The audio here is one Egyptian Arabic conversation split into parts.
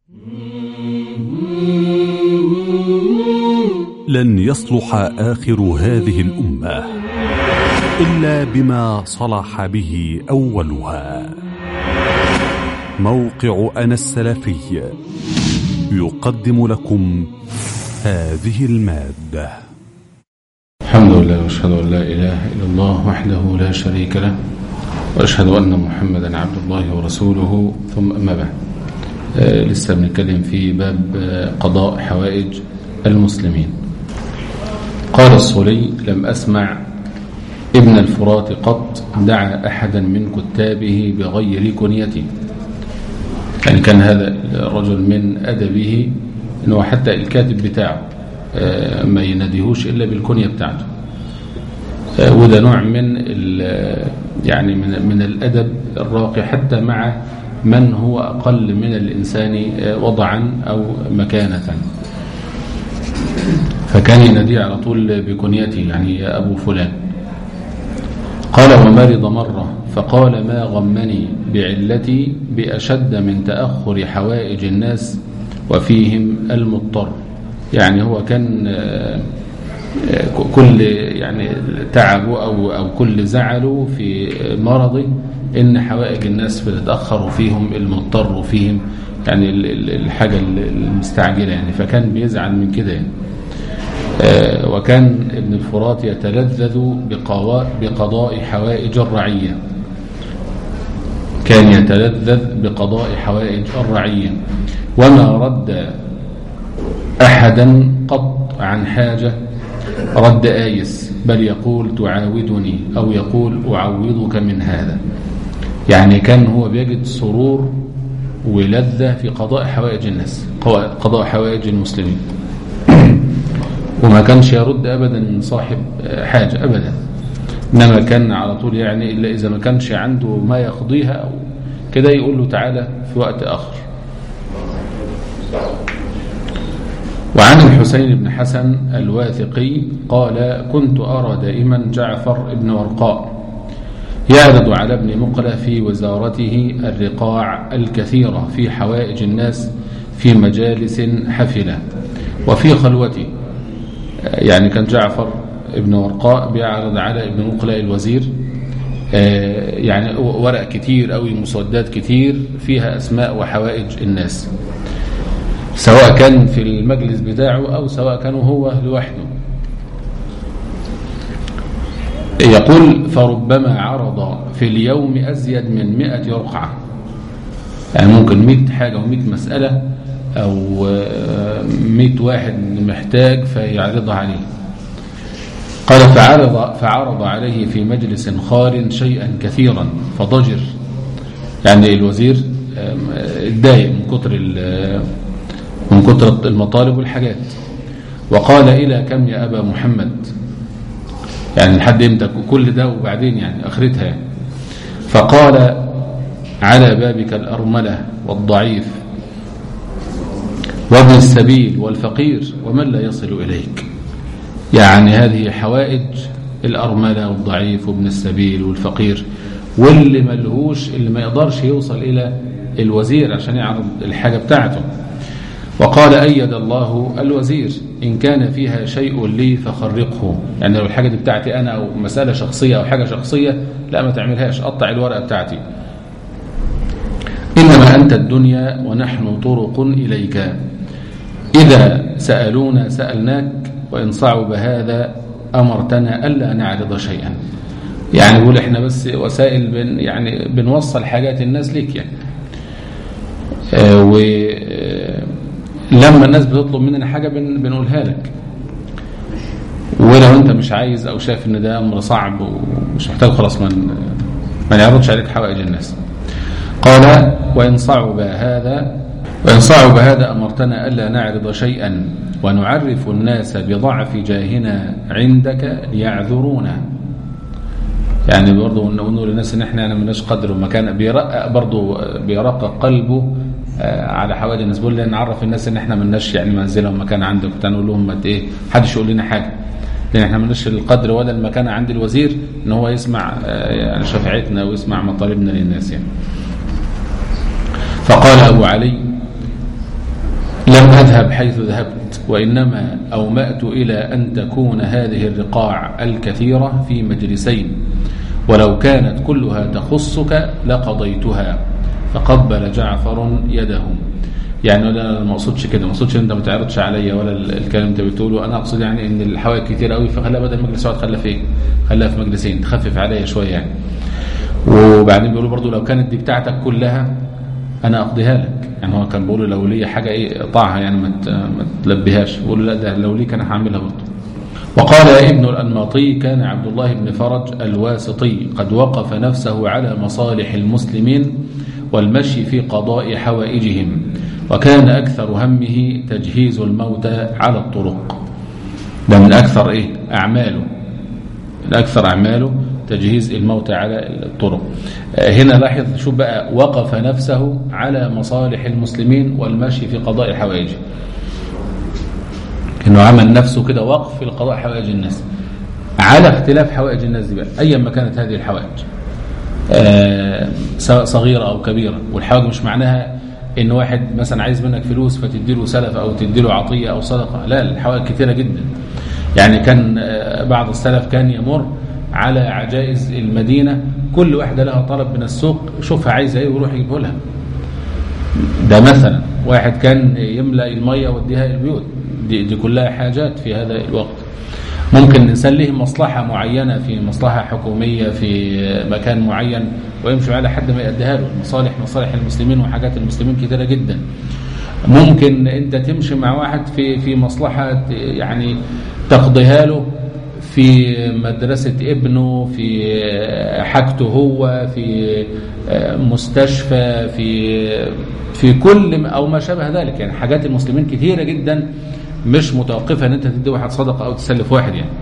لن يصلح آخر هذه الأمة إلا بما صلح به أولها موقع أنا السلفي يقدم لكم هذه المادة الحمد لله واشهد ان لا اله الا الله وحده لا شريك له واشهد ان محمدا عبد الله ورسوله ثم اما بعد آه لسه بنتكلم في باب آه قضاء حوائج المسلمين قال الصلي لم اسمع ابن الفرات قط دعا احدا من كتابه بغير كنيته يعني كان هذا الرجل من ادبه انه حتى الكاتب بتاعه ما يناديهوش الا بالكنيه بتاعته وده نوع من يعني من من الادب الراقي حتى مع من هو اقل من الانسان وضعا او مكانه فكان يناديه على طول بكنيته يعني يا ابو فلان قال ومرض مره فقال ما غمني بعلتي باشد من تاخر حوائج الناس وفيهم المضطر يعني هو كان كل يعني تعبه أو, أو كل زعله في مرضه إن حوائج الناس بتتأخر وفيهم المضطر وفيهم يعني الحاجة المستعجلة يعني فكان بيزعل من كده يعني وكان ابن الفرات يتلذذ بقضاء حوائج الرعية كان يتلذذ بقضاء حوائج الرعية وما رد أحدا قط عن حاجة رد آيس بل يقول تعاودني أو يقول أعوضك من هذا يعني كان هو بيجد سرور ولذة في قضاء حوائج الناس قضاء حوائج المسلمين وما كانش يرد أبدا صاحب حاجة أبدا إنما كان على طول يعني إلا إذا ما كانش عنده ما يقضيها أو كده يقول له تعالى في وقت آخر وعن الحسين بن حسن الواثقي قال كنت أرى دائما جعفر بن ورقاء يعرض على ابن مقلة في وزارته الرقاع الكثيرة في حوائج الناس في مجالس حفلة وفي خلوته يعني كان جعفر ابن ورقاء بيعرض على ابن مقلة الوزير يعني ورق كتير أو مسودات كتير فيها أسماء وحوائج الناس سواء كان في المجلس بتاعه أو سواء كان هو لوحده يقول فربما عرض في اليوم أزيد من مئة رقعة يعني ممكن مئة حاجة ومئة مسألة أو مئة واحد محتاج فيعرضها عليه قال فعرض, فعرض عليه في مجلس خال شيئا كثيرا فضجر يعني الوزير اتضايق من كتر من كثرة المطالب والحاجات وقال إلى كم يا أبا محمد يعني لحد امتى كل ده وبعدين يعني آخرتها يعني فقال على بابك الأرملة والضعيف وابن السبيل والفقير ومن لا يصل إليك يعني هذه حوائج الأرملة والضعيف وابن السبيل والفقير واللي ملهوش اللي ما يقدرش يوصل إلى الوزير عشان يعرض الحاجة بتاعته وقال أيد الله الوزير إن كان فيها شيء لي فخرقه يعني لو الحاجة دي بتاعتي أنا أو مسألة شخصية أو حاجة شخصية لا ما تعملهاش قطع الورقة بتاعتي إنما أنت الدنيا ونحن طرق إليك إذا سألونا سألناك وإن صعب هذا أمرتنا ألا نعرض شيئا يعني يقول إحنا بس وسائل بن يعني بنوصل حاجات الناس ليك يعني آه و لما الناس بتطلب مننا حاجة بن بنقولها لك ولو انت مش عايز او شايف ان ده امر صعب ومش محتاج خلاص من ما يعرضش عليك حوائج الناس قال وان صعب هذا وان صعب هذا امرتنا الا نعرض شيئا ونعرف الناس بضعف جاهنا عندك ليعذرونا يعني برضه نقول للناس ان احنا مالناش قدر ومكان بيرقق برضه بيرقق قلبه على حوادث الناس بيقول لي نعرف الناس ان احنا مالناش يعني منزله ومكان عندك وبتاع نقول لهم ما ايه محدش يقول لنا حاجه لان احنا مالناش القدر ولا المكان عند الوزير ان هو يسمع يعني شفاعتنا ويسمع مطالبنا للناس يعني فقال ابو علي لم أذهب حيث ذهبت وإنما أومأت إلى أن تكون هذه الرقاع الكثيرة في مجلسين ولو كانت كلها تخصك لقضيتها فقبل جعفر يدهم يعني انا ما اقصدش كده ما اقصدش انت ما تعرضش عليا ولا الكلام انت بتقوله انا اقصد يعني ان الحوائج كتير قوي فخليها بدل مجلس واحد خليها في ايه خليها في مجلسين تخفف عليا شويه يعني وبعدين بيقولوا برضو لو كانت دي بتاعتك كلها انا اقضيها لك يعني هو كان بيقولوا لو لي حاجه ايه اقطعها يعني ما ما تلبيهاش بيقولوا لا ده لو ليك انا هعملها برضه وقال ابن الأنماطي كان عبد الله بن فرج الواسطي قد وقف نفسه على مصالح المسلمين والمشي في قضاء حوائجهم وكان أكثر همه تجهيز الموتى على الطرق ده من أكثر إيه أعماله من أكثر أعماله تجهيز الموتى على الطرق هنا لاحظ شو بقى وقف نفسه على مصالح المسلمين والمشي في قضاء حوائجهم انه عمل نفسه كده وقف في القضاء حوائج الناس على اختلاف حوائج الناس دي بقى ايا ما كانت هذه الحوائج آه سواء صغيره او كبيره والحوائج مش معناها ان واحد مثلا عايز منك فلوس فتدي له سلف او تدي له عطيه او صدقه لا الحوائج كثيره جدا يعني كان آه بعض السلف كان يمر على عجائز المدينه كل واحده لها طلب من السوق شوفها عايزه ايه ويروح يجيبه لها ده مثلا واحد كان يملا الميه ويديها البيوت دي, دي كلها حاجات في هذا الوقت ممكن الإنسان له مصلحة معينة في مصلحة حكومية في مكان معين ويمشي على حد ما يأديها له مصالح مصالح المسلمين وحاجات المسلمين كثيرة جدا ممكن أنت تمشي مع واحد في في مصلحة يعني تقضيها له في مدرسة ابنه في حاجته هو في مستشفى في في كل أو ما شابه ذلك يعني حاجات المسلمين كثيرة جدا مش متوقفة ان انت تدي واحد صدقة او تسلف واحد يعني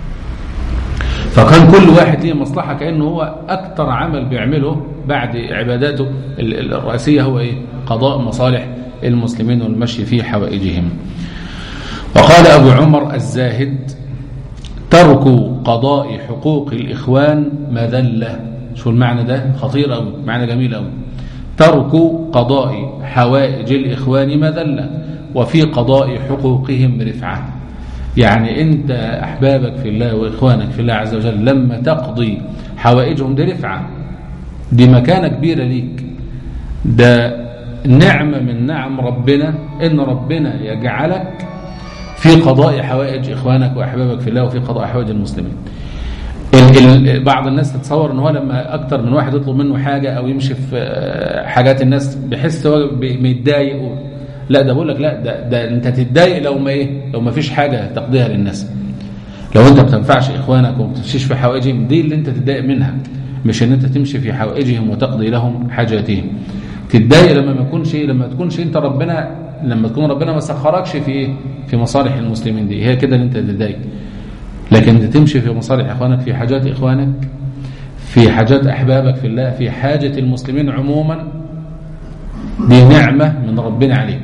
فكان كل واحد ليه مصلحة كأنه هو أكتر عمل بيعمله بعد عباداته الرئيسية هو إيه؟ قضاء مصالح المسلمين والمشي في حوائجهم وقال أبو عمر الزاهد ترك قضاء حقوق الإخوان مذلة شو المعنى ده خطير أوي معنى جميل أوي ترك قضاء حوائج الإخوان مذلة وفي قضاء حقوقهم رفعة يعني أنت أحبابك في الله وإخوانك في الله عز وجل لما تقضي حوائجهم دي رفعة دي مكانة كبيرة ليك ده نعمة من نعم ربنا إن ربنا يجعلك في قضاء حوائج إخوانك وأحبابك في الله وفي قضاء حوائج المسلمين ال ال بعض الناس تتصور ان هو لما اكتر من واحد يطلب منه حاجه او يمشي في حاجات الناس بيحس هو متضايق لا ده بقول لك لا ده, ده انت تتضايق لو ما ايه لو ما فيش حاجه تقضيها للناس لو انت ما بتنفعش اخوانك وما بتمشيش في حوائجهم دي اللي انت تتضايق منها مش ان انت تمشي في حوائجهم وتقضي لهم حاجاتهم تتضايق لما ما يكونش لما تكونش انت ربنا لما تكون ربنا ما سخركش في ايه في مصالح المسلمين دي هي كده اللي انت تتضايق لكن انت تمشي في مصالح اخوانك في حاجات اخوانك في حاجات احبابك في الله في حاجه المسلمين عموما دي نعمه من ربنا عليك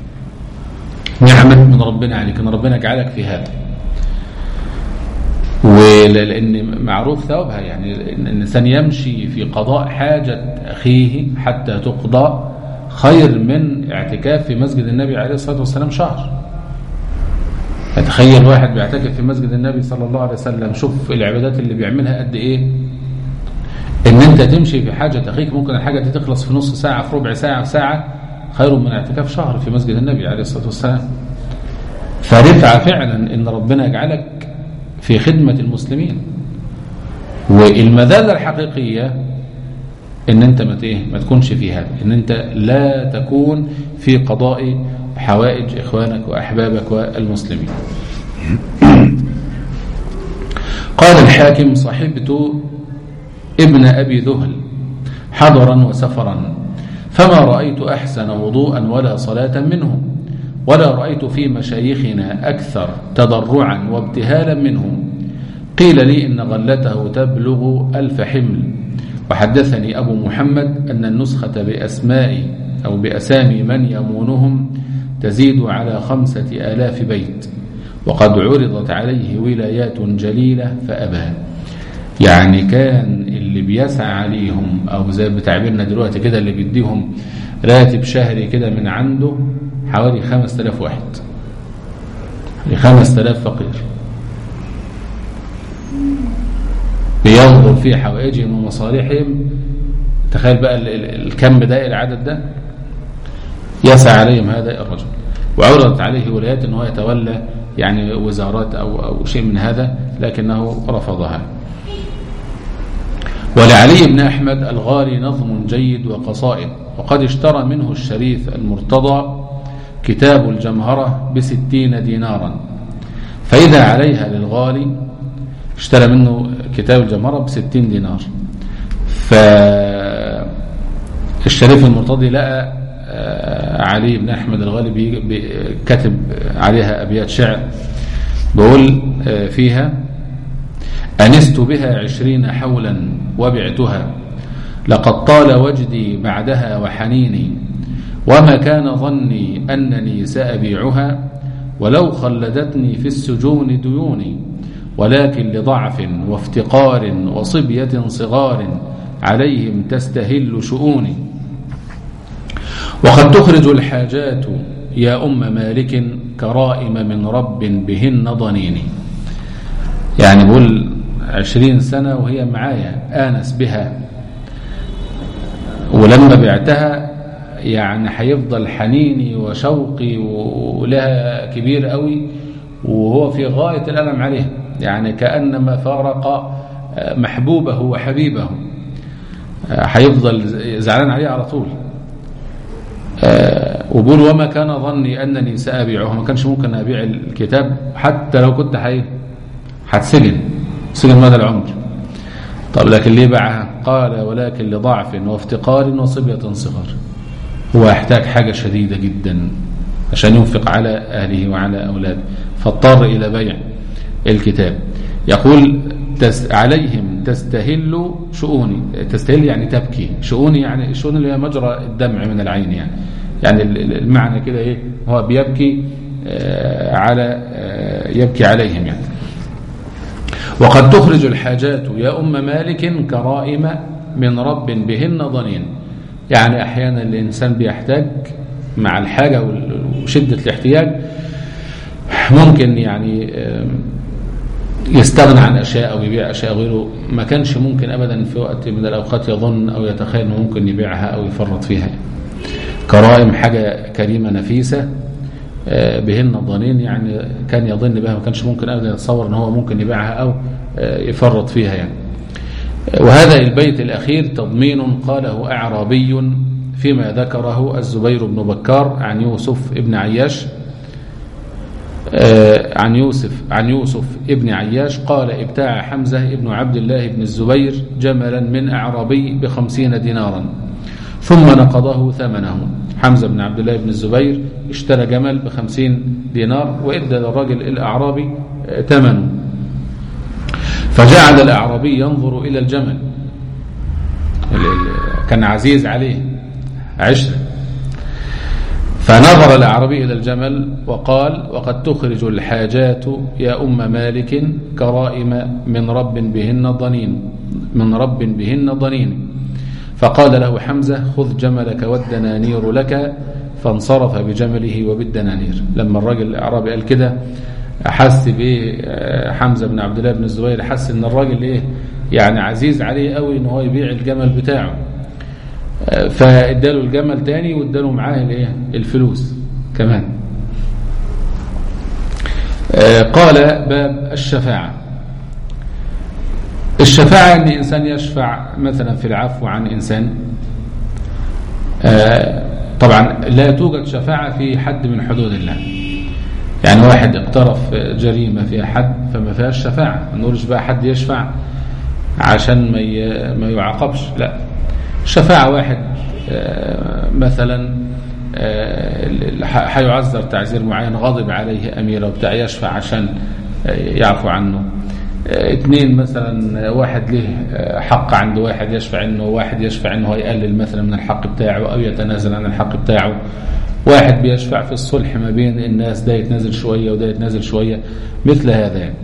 نعمة من ربنا عليك ان ربنا جعلك في هذا ولأن معروف ثوابها يعني إن الإنسان يمشي في قضاء حاجة أخيه حتى تقضى خير من اعتكاف في مسجد النبي عليه الصلاة والسلام شهر تخيل واحد بيعتكف في مسجد النبي صلى الله عليه وسلم شوف العبادات اللي بيعملها قد إيه إن أنت تمشي في حاجة أخيك ممكن الحاجة دي تخلص في نص ساعة في ربع ساعة في ساعة خير من اعتكاف شهر في مسجد النبي عليه الصلاة والسلام فرفع فعلا ان ربنا يجعلك في خدمة المسلمين والمذلة الحقيقية ان انت ما ما تكونش في هذا ان انت لا تكون في قضاء حوائج اخوانك واحبابك والمسلمين قال الحاكم صحبت ابن ابي ذهل حضرا وسفرا فما رأيت أحسن وضوءا ولا صلاة منه ولا رأيت في مشايخنا أكثر تضرعا وابتهالا منهم قيل لي إن غلته تبلغ ألف حمل وحدثني أبو محمد أن النسخة بأسماء أو بأسامي من يمونهم تزيد على خمسة آلاف بيت وقد عرضت عليه ولايات جليلة فأبى يعني كان اللي بيسعى عليهم او زي بتعبيرنا دلوقتي كده اللي بيديهم راتب شهري كده من عنده حوالي 5000 واحد حوالي 5000 فقير بينظر في حوائجهم ومصالحهم تخيل بقى ال- ال- الكم ده العدد ده يسعى عليهم هذا الرجل وعرضت عليه ولايات ان هو يتولى يعني وزارات او او شيء من هذا لكنه رفضها ولعلي بن احمد الغالي نظم جيد وقصائد وقد اشترى منه الشريف المرتضى كتاب الجمهرة بستين دينارا فإذا عليها للغالي اشترى منه كتاب الجمهرة بستين دينار فالشريف المرتضي لقى آه، علي بن أحمد الغالي بي- بي- كتب عليها أبيات شعر بقول آه، فيها أنست بها عشرين حولا وبعتها لقد طال وجدي بعدها وحنيني وما كان ظني أنني سأبيعها ولو خلدتني في السجون ديوني ولكن لضعف وافتقار وصبية صغار عليهم تستهل شؤوني وقد تخرج الحاجات يا أم مالك كرائم من رب بهن ضنيني يعني بقول عشرين سنة وهي معايا آنس بها ولما بعتها يعني هيفضل حنيني وشوقي ولها كبير قوي وهو في غاية الألم عليها يعني كأنما فارق محبوبه وحبيبه هيفضل زعلان عليه على طول وبقول وما كان ظني أنني سأبيعه ما كانش ممكن أبيع الكتاب حتى لو كنت حي هتسجن سجن مدى العمر طب لكن ليه باعها قال ولكن لضعف وافتقار وصبية صغار هو يحتاج حاجة شديدة جدا عشان ينفق على أهله وعلى أولاده فاضطر إلى بيع الكتاب يقول تس عليهم تستهل شؤوني تستهل يعني تبكي شؤوني يعني الشؤون اللي هي مجرى الدمع من العين يعني يعني المعنى كده ايه هو بيبكي آه على آه يبكي عليهم يعني وقد تخرج الحاجات يا أم مالك كرائم من رب بهن ضنين يعني أحيانا الإنسان بيحتاج مع الحاجة وشدة الاحتياج ممكن يعني يستغنى عن أشياء أو يبيع أشياء غيره ما كانش ممكن أبدا في وقت من الأوقات يظن أو يتخيل أنه ممكن يبيعها أو يفرط فيها كرائم حاجة كريمة نفيسة بهن الضنين يعني كان يظن بها ما كانش ممكن أبدا يتصور أن هو ممكن يبيعها أو يفرط فيها يعني وهذا البيت الأخير تضمين قاله أعرابي فيما ذكره الزبير بن بكار عن يوسف ابن عياش عن يوسف عن يوسف ابن عياش قال ابتاع حمزة ابن عبد الله بن الزبير جملا من أعرابي بخمسين دينارا ثم نقضه ثمنه حمزة بن عبد الله بن الزبير اشترى جمل بخمسين دينار وإدى للرجل الأعرابي ثمنه فجعل الأعرابي ينظر إلى الجمل كان عزيز عليه عشر فنظر الأعرابي إلى الجمل وقال وقد تخرج الحاجات يا أم مالك كرائم من رب بهن ضنين من رب بهن ضنين فقال له حمزة خذ جملك والدنانير لك فانصرف بجمله وبالدنانير لما الراجل الأعرابي قال كده حس بايه حمزة بن عبد الله بن الزبير حس ان الراجل ايه يعني عزيز عليه قوي ان هو يبيع الجمل بتاعه فاداله الجمل تاني واداله معاه الايه الفلوس كمان قال باب الشفاعة الشفاعة ان انسان يشفع مثلا في العفو عن انسان طبعا لا توجد شفاعة في حد من حدود الله يعني واحد اقترف جريمة في حد فما فيهاش شفاعة ما نقولش بقى حد يشفع عشان ما ما يعاقبش لا الشفاعة واحد مثلا هيعذر تعذير معين غضب عليه أميره وبتاع يشفع عشان يعفو عنه اثنين مثلا واحد له حق عند واحد يشفع انه واحد يشفع انه يقلل مثلا من الحق بتاعه او يتنازل عن الحق بتاعه واحد بيشفع في الصلح ما بين الناس ده يتنازل شوية وده يتنازل شوية مثل هذا يعني.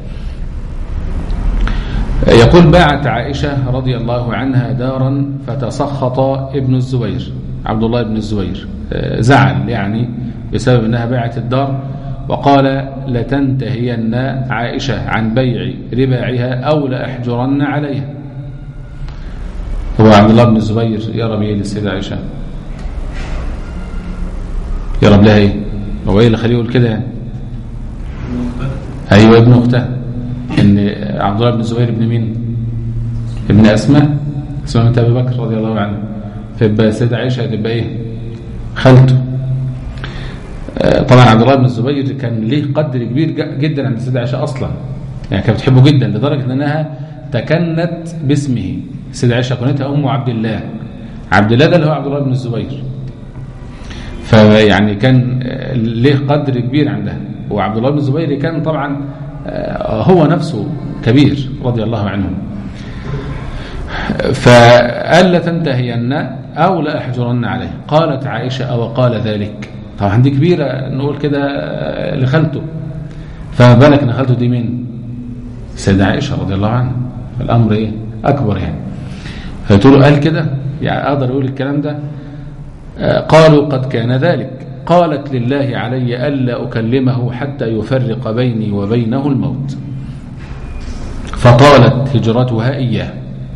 يقول باعت عائشة رضي الله عنها دارا فتسخط ابن الزبير عبد الله بن الزبير زعل يعني بسبب أنها باعت الدار وقال لتنتهين عائشة عن بيع رباعها أو لأحجرن عليها هو عبد الله بن الزبير يرى بإيه للسيدة عائشة يرى لها إيه هو إيه اللي خليه يقول كده يعني أيوة ابن أختها إن عبد الله بن الزبير ابن مين ابن أسماء أسماء بنت أبي بكر رضي الله عنه فيبقى السيدة عائشة تبقى إيه خالته طبعا عبد الله بن الزبير كان ليه قدر كبير جدا عند السيدة عائشة أصلا يعني كانت بتحبه جدا لدرجة أنها تكنت باسمه السيدة عائشة كنتها أم عبد الله عبد الله ده اللي هو عبد الله بن الزبير فيعني كان ليه قدر كبير عندها وعبد الله بن الزبير كان طبعا هو نفسه كبير رضي الله عنه فقال لتنتهين أو لأحجرن عليه قالت عائشة أو قال ذلك طبعا دي كبيرة نقول كده لخالته فما بالك ان خالته دي مين السيدة عائشة رضي الله عنها الأمر إيه أكبر يعني فتقول قال كده يعني أقدر أقول الكلام ده قالوا قد كان ذلك قالت لله علي ألا أكلمه حتى يفرق بيني وبينه الموت فطالت هجرتها إياه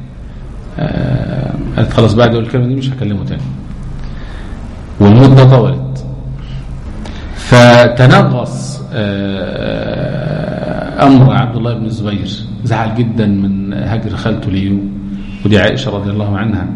قالت خلاص بعد أقول الكلمة دي مش هكلمه تاني والمدة طولت فتنغص أمر عبد الله بن الزبير زعل جدا من هجر خالته ليه ودي عائشة رضي الله عنها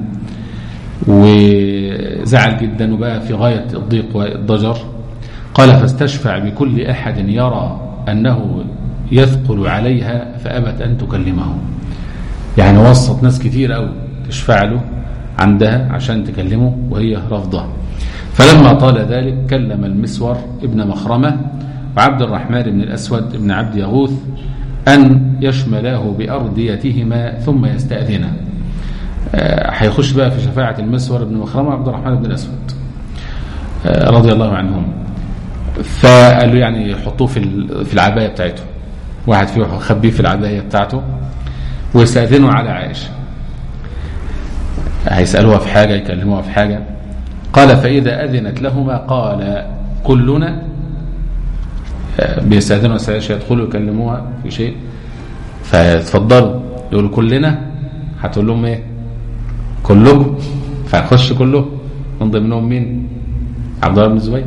وزعل جدا وبقى في غاية الضيق والضجر قال فاستشفع بكل أحد يرى أنه يثقل عليها فأبت أن تكلمه يعني وسط ناس كتير أوي تشفع له عندها عشان تكلمه وهي رفضه فلما طال ذلك كلم المسور ابن مخرمة وعبد الرحمن بن الأسود بن عبد يغوث أن يشملاه بأرديتهما ثم يستأذنه هيخش بقى في شفاعة المسور بن مخرمة وعبد الرحمن بن الأسود رضي الله عنهم فقال له يعني يحطوه في في العباية بتاعته واحد فيه خبيه في العباية بتاعته ويستأذنوا على عائشة هيسألوها في حاجة يكلموها في حاجة قال فإذا أذنت لهما قال كلنا بيستأذنوا عائشة يدخلوا يكلموها في شيء فيتفضلوا يقولوا كلنا هتقول لهم ايه كلكم فهنخش كلهم من ضمنهم مين عبد الله بن الزبير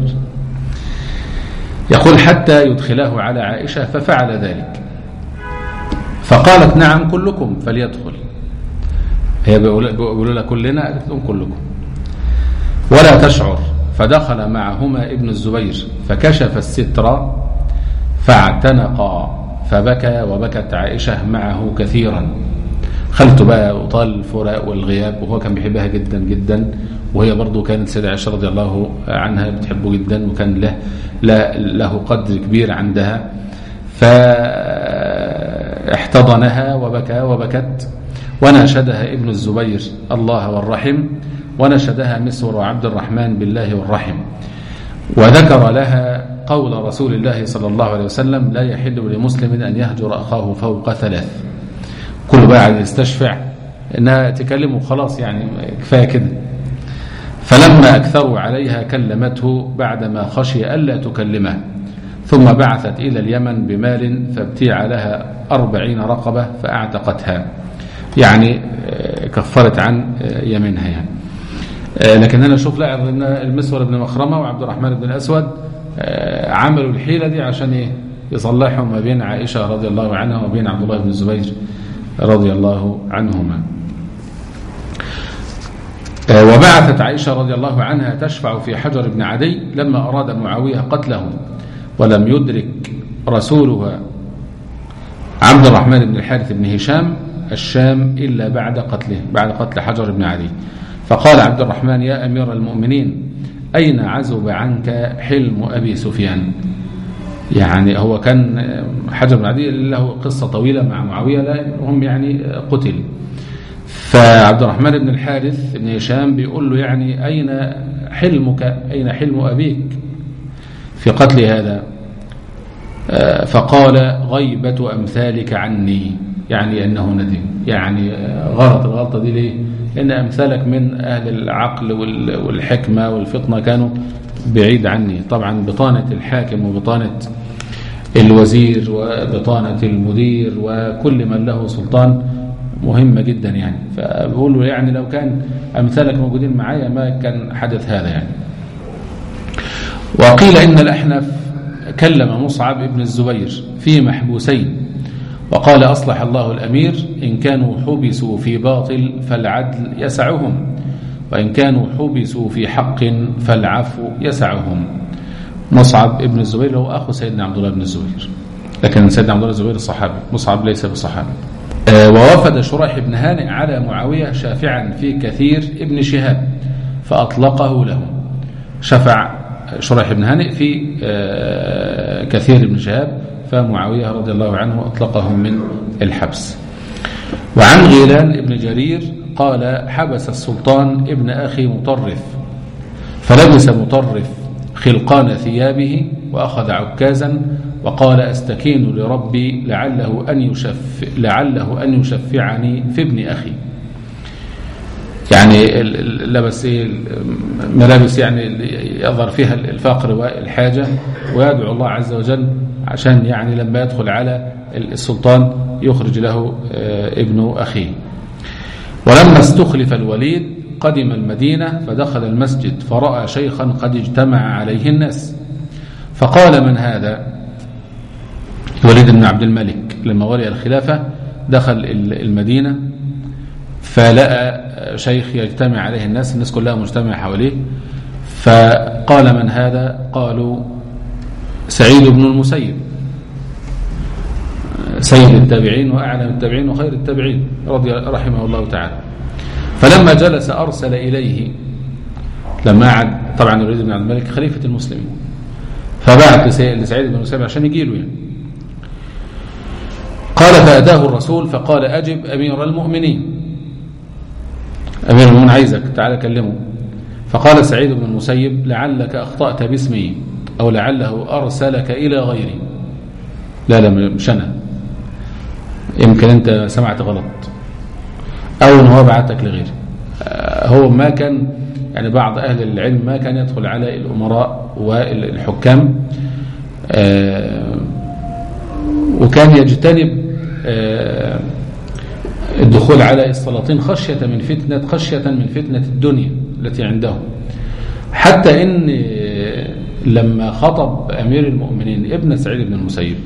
يقول حتى يدخله على عائشة ففعل ذلك فقالت نعم كلكم فليدخل هي بيقولوا لها كلنا قالت لهم كلكم ولا تشعر فدخل معهما ابن الزبير فكشف الستر فاعتنقا فبكى وبكت عائشة معه كثيرا خلته بقى وطال الفراق والغياب وهو كان بيحبها جدا جدا وهي برضه كانت سيدة عائشة رضي الله عنها بتحبه جدا وكان له له قدر كبير عندها فاحتضنها وبكى وبكت وناشدها ابن الزبير الله والرحم ونشدها مسور وعبد الرحمن بالله والرحم وذكر لها قول رسول الله صلى الله عليه وسلم لا يحل لمسلم أن يهجر أخاه فوق ثلاث كل بقى عايز يستشفع انها تكلمه خلاص يعني كفايه كده فلما اكثروا عليها كلمته بعدما خشي الا تكلمه ثم بعثت الى اليمن بمال فابتيع لها أربعين رقبه فاعتقتها يعني كفرت عن يمينها يعني لكن انا اشوف لا ان المسور بن مخرمه وعبد الرحمن بن الاسود عملوا الحيله دي عشان ايه يصلحوا ما بين عائشه رضي الله عنها وبين عبد الله بن الزبير رضي الله عنهما وبعثت عائشة رضي الله عنها تشفع في حجر بن عدي لما أراد معاوية قتله ولم يدرك رسولها عبد الرحمن بن الحارث بن هشام الشام إلا بعد قتله بعد قتل حجر بن عدي فقال عبد الرحمن يا أمير المؤمنين أين عزب عنك حلم أبي سفيان يعني هو كان حجر بن عدي له قصة طويلة مع معاوية هم يعني قتل فعبد الرحمن بن الحارث بن هشام بيقول له يعني أين حلمك أين حلم أبيك في قتل هذا فقال غيبة أمثالك عني يعني أنه ندم يعني غلط الغلطة دي ليه لأن أمثالك من أهل العقل والحكمة والفطنة كانوا بعيد عني طبعا بطانة الحاكم وبطانة الوزير وبطانة المدير وكل من له سلطان مهمة جدا يعني فبقول له يعني لو كان أمثالك موجودين معايا ما كان حدث هذا يعني وقيل إن الأحنف كلم مصعب ابن الزبير في محبوسين وقال أصلح الله الأمير إن كانوا حبسوا في باطل فالعدل يسعهم وإن كانوا حبسوا في حق فالعفو يسعهم مصعب ابن الزبير هو أخو سيدنا عبد الله بن الزبير لكن سيدنا عبد الله الزبير الصحابي مصعب ليس بصحابي آه، ووفد شريح بن هانئ على معاوية شافعا في كثير ابن شهاب فأطلقه له شفع شريح بن هانئ في آه، كثير ابن شهاب فمعاوية رضي الله عنه أطلقهم من الحبس وعن غيلان ابن جرير قال حبس السلطان ابن أخي مطرف فلبس مطرف خلقان ثيابه وأخذ عكازا وقال أستكين لربي لعله أن, يشف لعله أن يشفعني في ابن أخي يعني لبس ايه ملابس يعني يظهر فيها الفقر والحاجة ويدعو الله عز وجل عشان يعني لما يدخل على السلطان يخرج له آه، ابن أخيه ولما استخلف الوليد قدم المدينة فدخل المسجد فرأى شيخا قد اجتمع عليه الناس فقال من هذا الوليد بن عبد الملك لما ولي الخلافة دخل المدينة فلقى شيخ يجتمع عليه الناس الناس كلها مجتمعة حواليه فقال من هذا قالوا سعيد بن المسيب سيد التابعين وأعلم التابعين وخير التابعين رضي رحمه الله تعالى فلما جلس أرسل إليه لما قعد طبعا يريد بن عبد الملك خليفة المسلمين فبعت لسعيد بن المسيب عشان يجي له يعني قال فأتاه الرسول فقال أجب أمير المؤمنين أمير المؤمنين عايزك تعالى كلمه فقال سعيد بن المسيب لعلك أخطأت باسمي أو لعله أرسلك إلى غيري لا لا مش أنا يمكن أنت سمعت غلط أو أن هو بعتك لغيري آه، هو ما كان يعني بعض أهل العلم ما كان يدخل على الأمراء والحكام آه، وكان يجتنب آه، الدخول على السلاطين خشية من فتنة خشية من فتنة الدنيا التي عندهم حتى إن لما خطب أمير المؤمنين ابن سعيد بن المسيب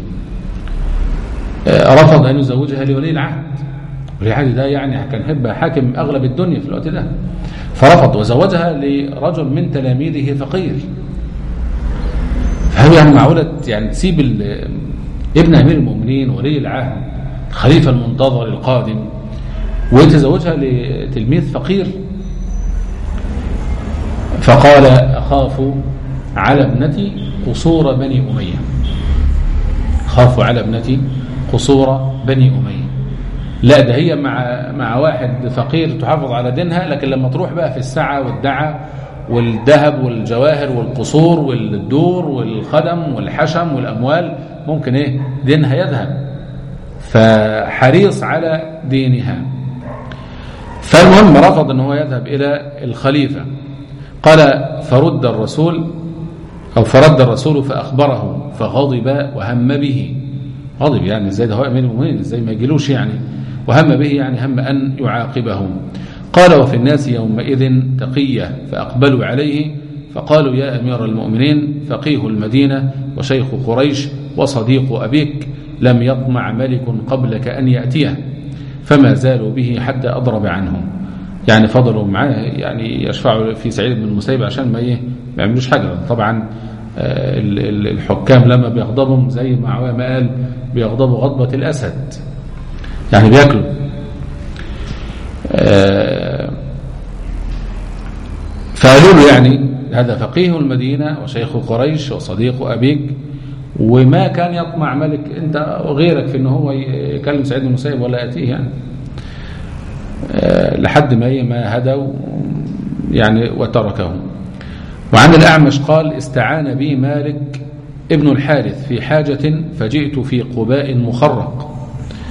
رفض أن يزوجها لولي العهد ولي العهد ده يعني كان هيبقى حاكم أغلب الدنيا في الوقت ده فرفض وزوجها لرجل من تلاميذه فقير فهل يعني معقولة يعني تسيب ابن أمير المؤمنين ولي العهد الخليفة المنتظر القادم وتزوجها لتلميذ فقير فقال أخاف على ابنتي قصور بني أمية خافوا على ابنتي قصور بني أمية لا ده هي مع مع واحد فقير تحافظ على دينها لكن لما تروح بقى في السعة والدعة والذهب والجواهر والقصور والدور والخدم والحشم والأموال ممكن ايه دينها يذهب فحريص على دينها فالمهم رفض ان هو يذهب الى الخليفة قال فرد الرسول او فرد الرسول فاخبره فغضب وهم به غضب يعني ازاي ده هو امير المؤمنين ازاي ما يجيلوش يعني وهم به يعني هم ان يعاقبهم قال وفي الناس يومئذ تقية فأقبلوا عليه فقالوا يا أمير المؤمنين فقيه المدينة وشيخ قريش وصديق أبيك لم يطمع ملك قبلك أن يأتيه فما زالوا به حتى أضرب عنهم يعني فضلوا معاه يعني يشفعوا في سعيد بن المسيب عشان ما ايه ما يعملوش حاجة طبعا آه، الحكام لما بيغضبهم زي ما ما قال بيغضبوا غضبة الأسد يعني بياكلوا آه، فقالوا له يعني هذا فقيه المدينة وشيخ قريش وصديق أبيك وما كان يطمع ملك انت وغيرك في ان هو يكلم سعيد بن المسيب ولا ياتيه يعني آه، لحد ما ما هدى يعني وتركه وعن الأعمش قال استعان بي مالك ابن الحارث في حاجة فجئت في قباء مخرق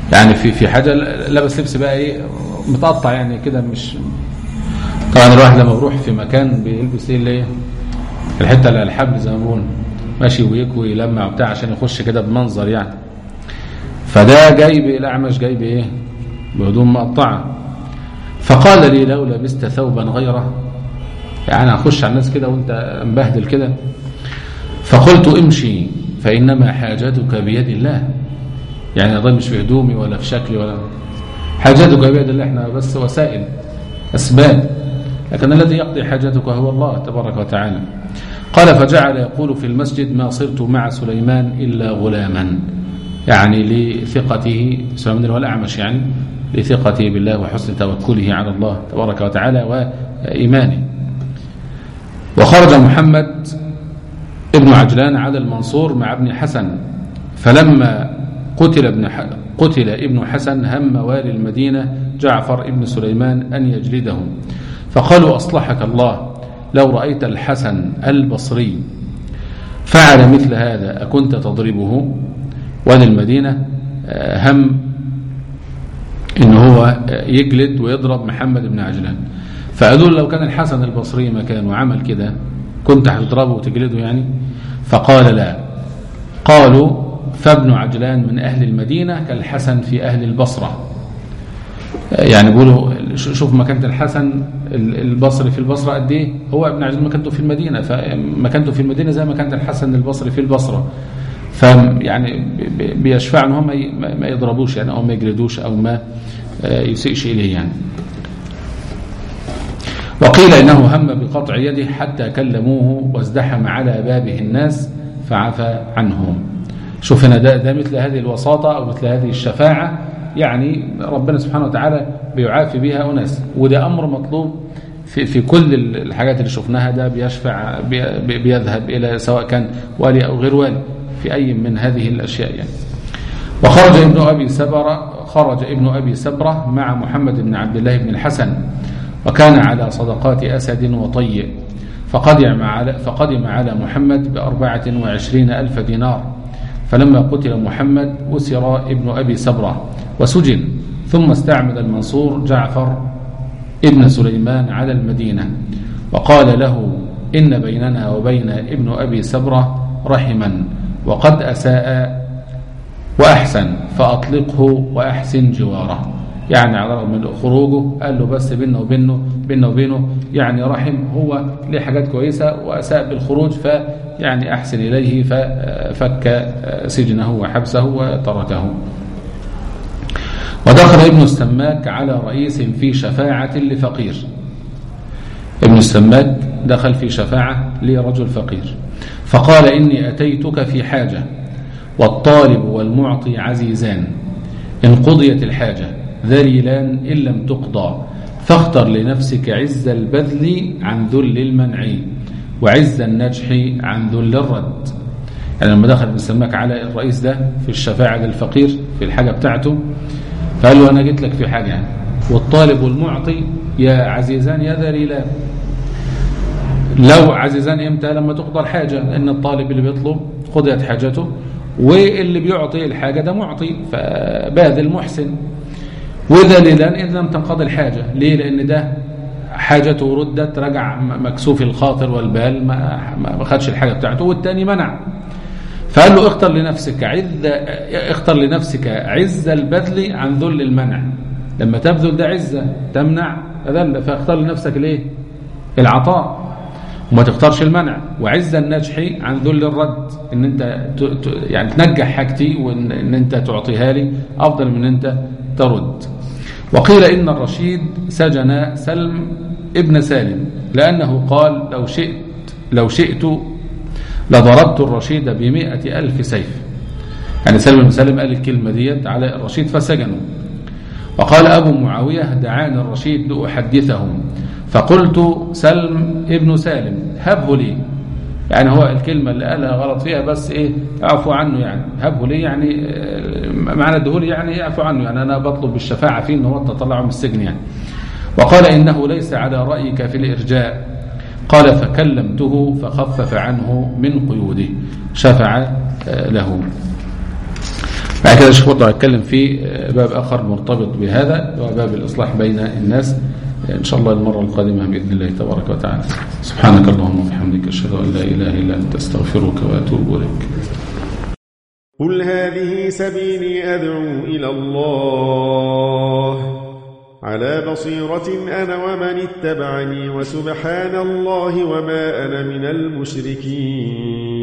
يعني في في حاجه لابس لبس بقى ايه متقطع يعني كده مش طبعا الواحد لما بيروح في مكان بيلبس ايه اللي ايه الحته اللي على الحبل زي ما بيقولوا ماشي ويكوي يلمع وبتاع عشان يخش كده بمنظر يعني فده جايب الاعمش جايب ايه بهدوم مقطعه فقال لي لو لبست ثوبا غيره يعني هخش على الناس كده وانت مبهدل كده فقلت امشي فانما حاجتك بيد الله يعني ده مش في هدومي ولا في شكلي ولا حاجتك بيد الله احنا بس وسائل اسباب لكن الذي يقضي حاجتك هو الله تبارك وتعالى قال فجعل يقول في المسجد ما صرت مع سليمان إلا غلاما يعني لثقته سليمان هو الأعمش يعني لثقته بالله وحسن توكله على الله تبارك وتعالى وإيمانه وخرج محمد ابن عجلان على المنصور مع ابن حسن فلما قتل ابن قتل ابن حسن هم والي المدينة جعفر ابن سليمان أن يجلده فقالوا أصلحك الله لو رأيت الحسن البصري فعل مثل هذا أكنت تضربه والي المدينة هم إن هو يجلد ويضرب محمد بن عجلان فقالوا لو كان الحسن البصري مكانه وعمل كده كنت هتضربه وتجلده يعني فقال لا قالوا فابن عجلان من أهل المدينة كالحسن في أهل البصرة يعني بيقولوا شوف مكانة الحسن البصري في البصرة قد ايه هو ابن عجلان مكانته في المدينة فمكانته في المدينة زي مكانة الحسن البصري في البصرة فيعني بيشفع ان هم ما يضربوش يعني او ما يجلدوش او ما يسيئش اليه يعني وقيل انه هم بقطع يده حتى كلموه وازدحم على بابه الناس فعفى عنهم شوف هنا ده, ده مثل هذه الوساطة أو مثل هذه الشفاعة يعني ربنا سبحانه وتعالى بيعافي بها أناس وده أمر مطلوب في, في كل الحاجات اللي شفناها ده بيشفع بي بيذهب إلى سواء كان والي أو غير والي في أي من هذه الأشياء يعني وخرج ابن أبي سبرة خرج ابن أبي سبرة مع محمد بن عبد الله بن الحسن وكان على صدقات أسد وطي فقدم على, فقدم على محمد بأربعة وعشرين ألف دينار فلما قتل محمد أسر ابن أبي سبرة وسجن ثم استعمل المنصور جعفر ابن سليمان على المدينة وقال له إن بيننا وبين ابن أبي سبرة رحما وقد أساء وأحسن فأطلقه وأحسن جواره يعني على الرغم من خروجه قال له بس بينه وبينه بينه وبينه يعني رحم هو ليه حاجات كويسة وأساء بالخروج فيعني أحسن إليه ففك سجنه وحبسه وتركه ودخل ابن السماك على رئيس في شفاعة لفقير ابن السماك دخل في شفاعة لرجل فقير فقال إني أتيتك في حاجة والطالب والمعطي عزيزان إن قضيت الحاجة ذليلان إن لم تقضى فاختر لنفسك عز البذل عن ذل المنع وعز النجح عن ذل الرد يعني لما دخل ابن سماك على الرئيس ده في الشفاعة للفقير في الحاجة بتاعته فقال له أنا جيت لك في حاجة يعني والطالب والمعطي يا عزيزان يا ذليلان لو عزيزان امتى لما تقضى الحاجة لأن الطالب اللي بيطلب قضيت حاجته واللي بيعطي الحاجة ده معطي فباذل محسن وذليلا إذا لم تنقضي الحاجة ليه لأن ده حاجته ردت رجع مكسوف الخاطر والبال ما ما خدش الحاجة بتاعته والتاني منع فقال له اختر لنفسك عز اختر لنفسك عز البذل عن ذل المنع لما تبذل ده عزة تمنع أذل فاختار لنفسك الايه العطاء وما تختارش المنع وعز النجح عن ذل الرد ان انت يعني تنجح حاجتي وان ان انت تعطيها لي افضل من انت ترد وقيل إن الرشيد سجن سلم ابن سالم لأنه قال لو شئت لو شئت لضربت الرشيد بمئة ألف سيف يعني سلم بن سالم قال الكلمة ديت على الرشيد فسجنوا وقال أبو معاوية دعاني الرشيد لأحدثهم فقلت سلم ابن سالم هبه لي يعني هو الكلمة اللي قالها غلط فيها بس ايه اعفو عنه يعني هبه لي يعني معنى الدهول يعني اعفو عنه يعني انا بطلب بالشفاعة فيه ان هو تطلعه من السجن يعني وقال انه ليس على رأيك في الارجاء قال فكلمته فخفف عنه من قيوده شفع له بعد كده الشيخ برضه هيتكلم في باب آخر مرتبط بهذا وهو باب الإصلاح بين الناس إن شاء الله المرة القادمة بإذن الله تبارك وتعالى سبحانك اللهم وبحمدك أشهد أن لا إله إلا أنت أستغفرك وأتوب إليك قل هذه سبيلي أدعو إلى الله على بصيرة أنا ومن اتبعني وسبحان الله وما أنا من المشركين